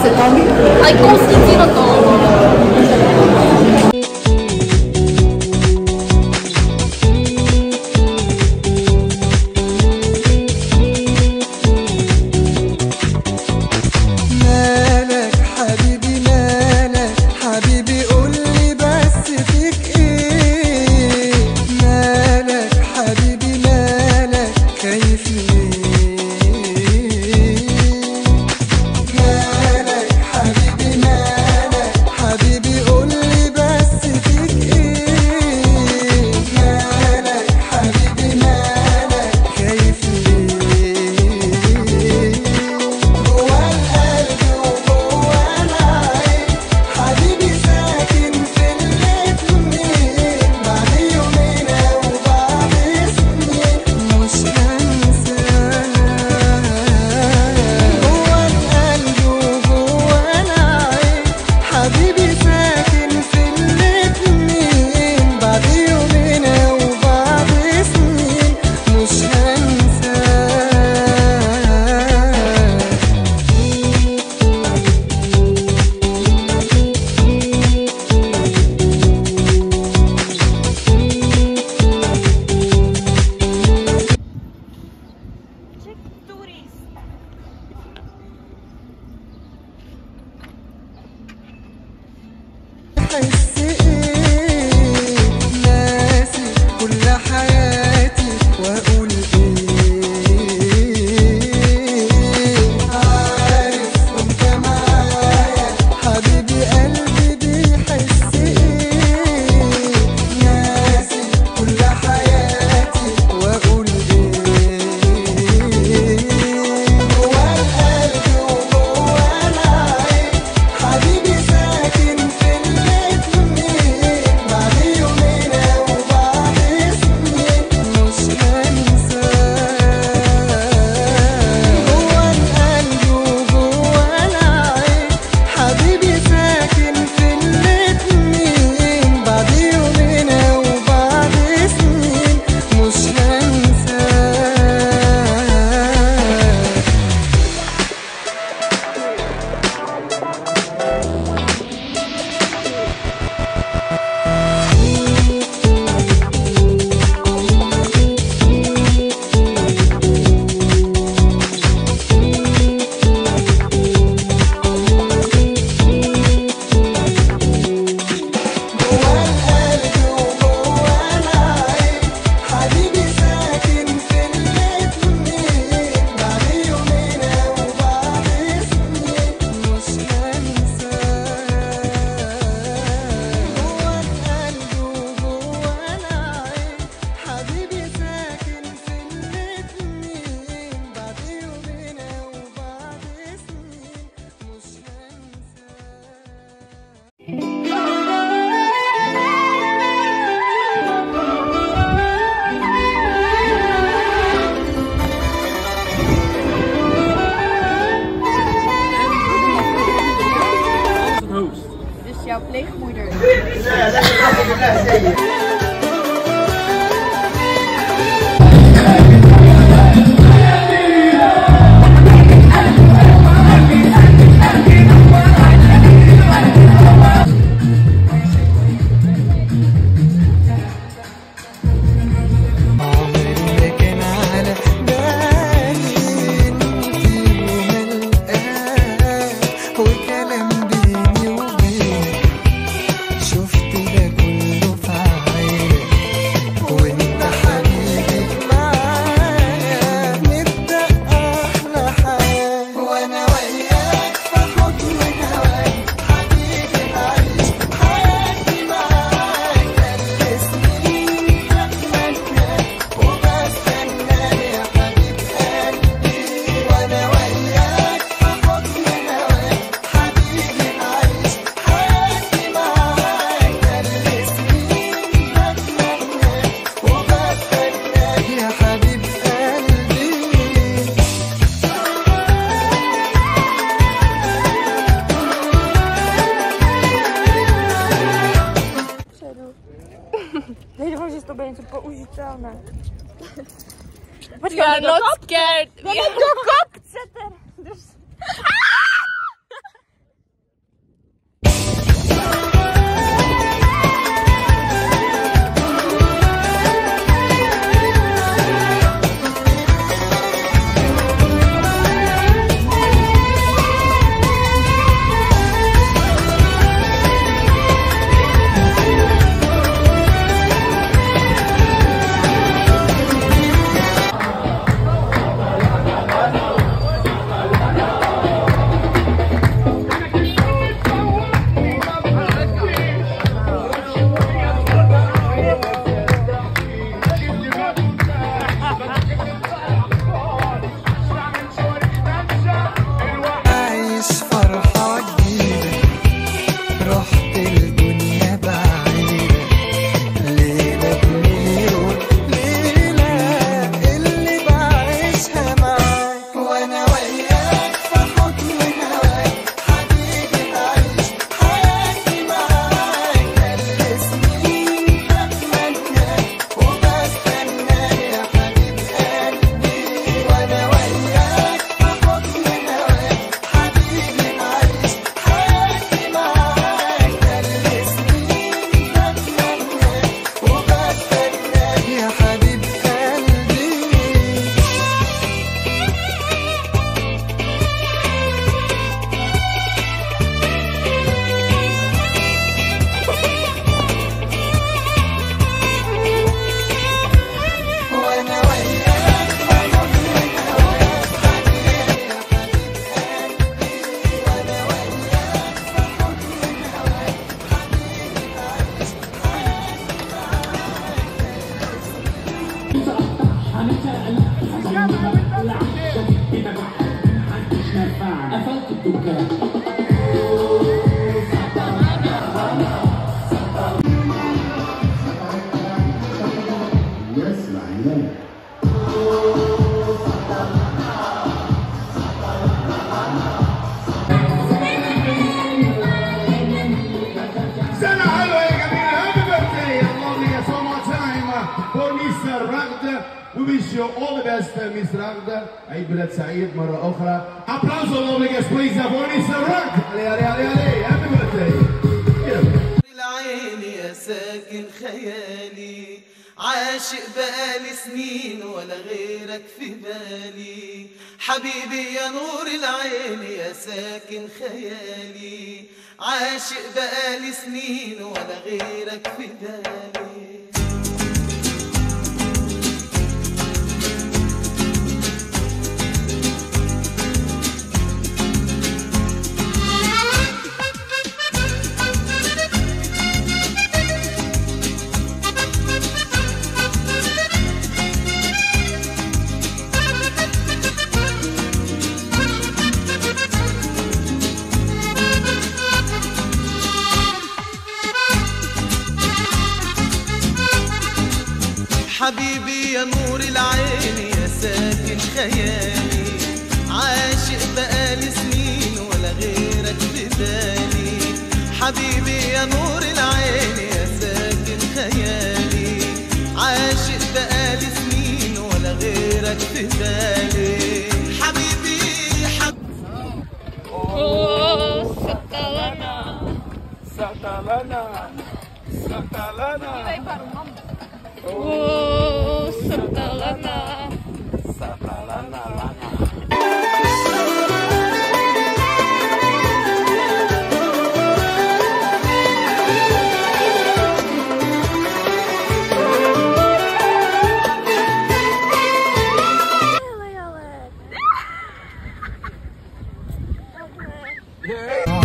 c'est tendu. Hai constantino tondo. مالك حبيبي مالك حبيبي قولي بس فيك ايه مالك حبيبي مالك خايف ليه مالك حبيبي مالك حبيبي قولي بس فيك ايه مالك حبيبي مالك خايف ليه جوا القلب وجوا العين حبيبي ساكن في الاتنين بعد يومين او بعد سنين مش هنساه جوا القلب وجوا العين حبيبي ساكن في الاتنين بعد يومين او بعد سنين مش هنساه احس ايه ناسي كل حياتي واقول ايه عارف وانت معايا حبيبي قلبي بيحس ايه ناسي كل حياتي واقول ايه جوا القلب وجوا العين حبيبي ساكن في الاتنين بعد يومين او بعد سنين مش هنساه جوا القلب وجوا العين حبيبي ساكن في الاتنين بعد يومين او بعد سنين مش هنساه جوا القلب وجوا العين حبيبي ساكن في الاتنين بعد يومين او بعد سنين مش هنساه جوا القلب وجوا العين حبيبي ساكن في الاتنين بعد يومين او بعد سنين مش هنساه Dus jouw pleegmoeder. عمري ما كان على بالي انتي وملقاه وكلام بيني وبينك شفت ده كله في عينك وانت حبيبي معايا نبدأ أحلى حياة وانا وياك في حضن هواك حبيبي عايش حياتي معاك كل سنين بتمنى وبستنى يا حبيب قلبي وانا وياك في حضن هواك حبيبي عايش حياتي معاك كل سنين بتمنى وبستنى يا حبيب قلبي Helemaal is to będzie použitelné. We are not scared. We are Kop, zet er. Dus... سنة حلوة يا جميل هابي بيرثداي I love you so much time for Mr. Ragda We wish you all the best Mr. Ragda عيد ميلاد سعيد مرة أخرى Applause all lovely guests please for Mr. Ragda علي علي علي علي Happy birthday العين يا ساكن خيالي عاشق بقالي سنين ولا غيرك في بالي حبيبي يا نور العين يا ساكن خيالي عاشق بقالي سنين ولا غيرك في بالي حبيبي يا نور العين يا ساكن خيالي عاشق بقالي سنين ولا غيرك في بالي حبيبي يا نور العين يا ساكن خيالي عاشق بقالي سنين ولا غيرك في بالي حبيبي حبيبي Oh, Satalana. Satalana. Satalana. Oh, Satalana. Satalana lana. آه